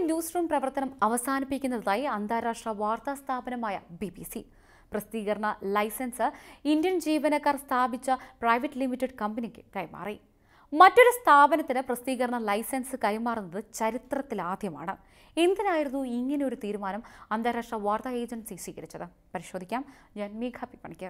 news room പ്രവർത്തനം അവസാനിപ്പിക്കുന്നതായി അന്താരാഷ്ട്ര വാർത്താ സ്ഥാപനമായ ബി ബി സി പ്രസിദ്ധീകരണ ലൈസൻസ് ഇന്ത്യൻ ജീവനക്കാർ സ്ഥാപിച്ച പ്രൈവറ്റ് ലിമിറ്റഡ് കമ്പനിക്ക് കൈമാറി മറ്റൊരു സ്ഥാപനത്തിന് പ്രസിദ്ധീകരണ ലൈസൻസ് കൈമാറുന്നത് ചരിത്രത്തിലാദ്യമാണ് എന്തിനായിരുന്നു ഇങ്ങനെ ഒരു തീരുമാനം അന്താരാഷ്ട്ര വാർത്താ ഏജൻസി സ്വീകരിച്ചത് പരിശോധിക്കാം ഞാൻ മേഘ പി പണിക്കർ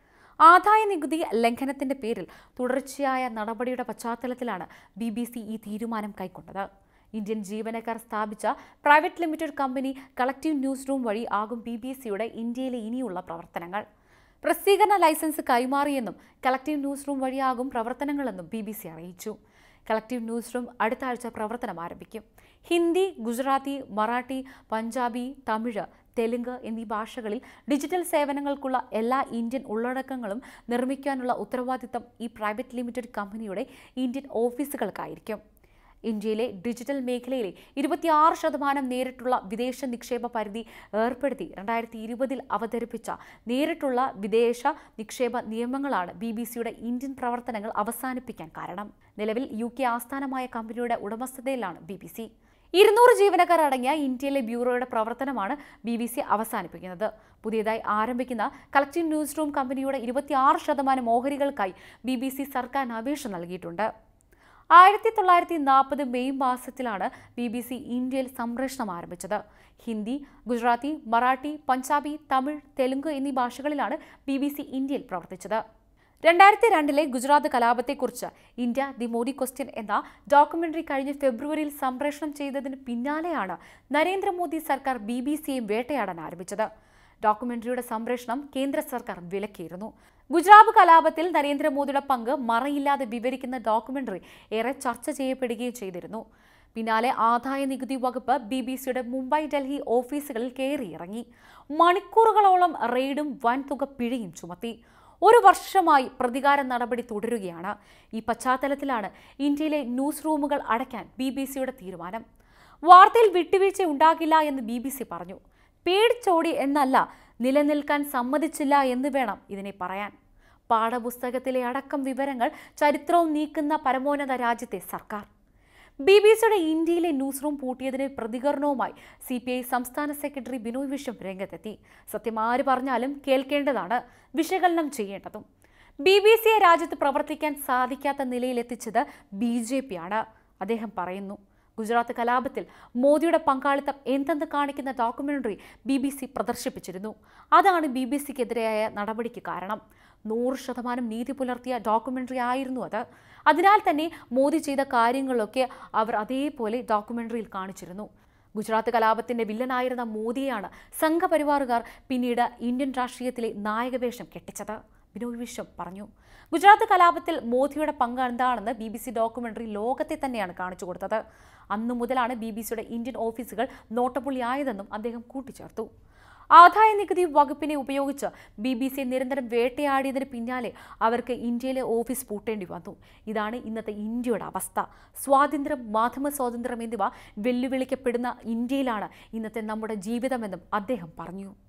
ആദായ നികുതി ലംഘനത്തിന്റെ പേരിൽ തുടർച്ചയായ നടപടിയുടെ പശ്ചാത്തലത്തിലാണ് ബി ബി സി ഈ തീരുമാനം കൈക്കൊണ്ടത് ഇന്ത്യൻ ജീവനക്കാർ സ്ഥാപിച്ച private limited company collective news room വഴി ആകും ബി ബി സിയുടെ ഇന്ത്യയിലെ ഇനിയുള്ള പ്രവർത്തനങ്ങൾ പ്രസിദ്ധീകരണ ലൈസൻസ് കൈമാറിയെന്നും കളക്റ്റീവ് ന്യൂസ് റൂം വഴിയാകും പ്രവർത്തനങ്ങളെന്നും ബി ബി സി അറിയിച്ചു കളക്റ്റീവ് ന്യൂസ് റൂം അടുത്ത ആഴ്ച പ്രവർത്തനം ആരംഭിക്കും ഹിന്ദി ഗുജറാത്തി മറാഠി പഞ്ചാബി തമിഴ് തെലുങ്ക് എന്നീ ഭാഷകളിൽ ഡിജിറ്റൽ സേവനങ്ങൾക്കുള്ള എല്ലാ ഇന്ത്യൻ ഉള്ളടക്കങ്ങളും നിർമ്മിക്കാനുള്ള ഉത്തരവാദിത്തം ഈ പ്രൈവറ്റ് ലിമിറ്റഡ് കമ്പനിയുടെ ഇന്ത്യൻ ഓഫീസുകൾക്കായിരിക്കും ഇന്ത്യയിലെ ഡിജിറ്റൽ മേഖലയിലെ ഇരുപത്തിയാറ് ശതമാനം നേരിട്ടുള്ള വിദേശ നിക്ഷേപ പരിധി ഏർപ്പെടുത്തി രണ്ടായിരത്തി ഇരുപതിൽ അവതരിപ്പിച്ച നേരിട്ടുള്ള വിദേശ നിക്ഷേപ നിയമങ്ങളാണ് ബി ബി സിയുടെ ഇന്ത്യൻ പ്രവർത്തനങ്ങൾ അവസാനിപ്പിക്കാൻ കാരണം നിലവിൽ യു കെ ആസ്ഥാനമായ കമ്പനിയുടെ ഉടമസ്ഥതയിലാണ് ബി ബി സി ഇരുന്നൂറ് ജീവനക്കാർ അടങ്ങിയ ഇന്ത്യയിലെ ബ്യൂറോയുടെ പ്രവർത്തനമാണ് ബി ബി സി അവസാനിപ്പിക്കുന്നത് പുതിയതായി ആരംഭിക്കുന്ന കളക്റ്റീവ് ന്യൂസ് റൂം കമ്പനിയുടെ ഇരുപത്തിയാറ് ശതമാനം ഓഹരികൾക്കായി ബി ബി സി സർക്കാരിന് അപേക്ഷ നൽകിയിട്ടുണ്ട് ആയിരത്തി തൊള്ളായിരത്തി നാൽപ്പത് മെയ് മാസത്തിലാണ് ബി ബി സി ഇന്ത്യയിൽ സംപ്രേഷണം ആരംഭിച്ചത് ഹിന്ദി ഗുജറാത്തി മറാഠി പഞ്ചാബി തമിഴ് തെലുങ്ക് എന്നീ ഭാഷകളിലാണ് ബി ബി സി ഇന്ത്യയിൽ പ്രവർത്തിച്ചത് രണ്ടായിരത്തി രണ്ടിലെ ഗുജറാത്ത് കലാപത്തെക്കുറിച്ച് ഇന്ത്യ ദി മോഡി ക്വസ്റ്റ്യൻ എന്ന ഡോക്യുമെന്ററി കഴിഞ്ഞ ഫെബ്രുവരിയിൽ സംപ്രേഷണം ചെയ്തതിന് പിന്നാലെയാണ് നരേന്ദ്രമോദി സർക്കാർ ബി ബി സിയെ വേട്ടയാടാൻ ആരംഭിച്ചത് ഡോക്യുമെന്ററിയുടെ സംപ്രേഷണം കേന്ദ്ര സർക്കാർ വിലക്കിയിരുന്നു ഗുജറാത്ത് കലാപത്തിൽ നരേന്ദ്രമോദിയുടെ പങ്ക് മറയില്ലാതെ വിവരിക്കുന്ന ഡോക്യുമെന്ററി ഏറെ ചർച്ച ചെയ്യപ്പെടുകയും ചെയ്തിരുന്നു പിന്നാലെ ആദായ നികുതി വകുപ്പ് ബി ബി സിയുടെ മുംബൈ ഡൽഹി ഓഫീസുകളിൽ കയറിയിറങ്ങി മണിക്കൂറുകളോളം റെയ്ഡും വൻതുക പിഴയും ചുമത്തി ഒരു വർഷമായി പ്രതികാര നടപടി തുടരുകയാണ് ഈ പശ്ചാത്തലത്തിലാണ് ഇന്ത്യയിലെ ന്യൂസ് റൂമുകൾ അടയ്ക്കാൻ ബി ബി സിയുടെ തീരുമാനം വാർത്തയിൽ വിട്ടുവീഴ്ച ഉണ്ടാകില്ല എന്ന് ബി ബി സി പറഞ്ഞു പേടിച്ചോടി എന്നല്ല നിലനിൽക്കാൻ സമ്മതിച്ചില്ല എന്ന് വേണം ഇതിനെ പറയാൻ പാഠപുസ്തകത്തിലെ അടക്കം വിവരങ്ങൾ ചരിത്രവും നീക്കുന്ന പരമോന്നത രാജ്യത്തെ സർക്കാർ ബി ബി സിയുടെ ഇന്ത്യയിലെ ന്യൂസ് റൂം പൂട്ടിയതിന് പ്രതികരണവുമായി സി പി ഐ സംസ്ഥാന സെക്രട്ടറി ബിനോയ് വിശ്വം രംഗത്തെത്തി സത്യം ആര് പറഞ്ഞാലും കേൾക്കേണ്ടതാണ് വിശകലനം ചെയ്യേണ്ടതും ബി ബി സിയെ രാജ്യത്ത് പ്രവർത്തിക്കാൻ സാധിക്കാത്ത നിലയിലെത്തിച്ചത് ബി ജെ പി ആണ് അദ്ദേഹം പറയുന്നു ഗുജറാത്ത് കലാപത്തിൽ മോദിയുടെ പങ്കാളിത്തം എന്തെന്ന് കാണിക്കുന്ന ഡോക്യുമെന്ററി ബി ബി സി പ്രദർശിപ്പിച്ചിരുന്നു അതാണ് ബി ബി സിക്കെതിരായ നടപടിക്ക് കാരണം നൂറ് ശതമാനം നീതി പുലർത്തിയ ഡോക്യുമെന്ററി ആയിരുന്നു അത് അതിനാൽ തന്നെ മോദി ചെയ്ത കാര്യങ്ങളൊക്കെ അവർ അതേപോലെ ഡോക്യുമെന്ററിയിൽ കാണിച്ചിരുന്നു ഗുജറാത്ത് കലാപത്തിന്റെ വില്ലനായിരുന്ന മോദിയെയാണ് സംഘപരിവാറുകാർ പിന്നീട് ഇന്ത്യൻ രാഷ്ട്രീയത്തിലെ നായകവേഷം കെട്ടിച്ചത് ബിനോയ് വിശ്വം പറഞ്ഞു ഗുജറാത്ത് കലാപത്തിൽ മോദിയുടെ പങ്ക് എന്താണെന്ന് ബി ബി സി ഡോക്യുമെന്ററി ലോകത്തെ തന്നെയാണ് കാണിച്ചു കൊടുത്തത് അന്നു മുതലാണ് ബി ബി സിയുടെ ഇന്ത്യൻ ഓഫീസുകൾ നോട്ടപ്പുള്ളിയായതെന്നും അദ്ദേഹം കൂട്ടിച്ചേർത്തു ആദായ നികുതി വകുപ്പിനെ ഉപയോഗിച്ച് ബി ബി സി നിരന്തരം വേട്ടയാടിയതിന് പിന്നാലെ അവർക്ക് ഇന്ത്യയിലെ ഓഫീസ് പൂട്ടേണ്ടി വന്നു ഇതാണ് ഇന്നത്തെ ഇന്ത്യയുടെ അവസ്ഥ സ്വാതന്ത്ര്യം മാധ്യമ സ്വാതന്ത്ര്യം എന്നിവ വെല്ലുവിളിക്കപ്പെടുന്ന ഇന്ത്യയിലാണ് ഇന്നത്തെ നമ്മുടെ ജീവിതമെന്നും അദ്ദേഹം പറഞ്ഞു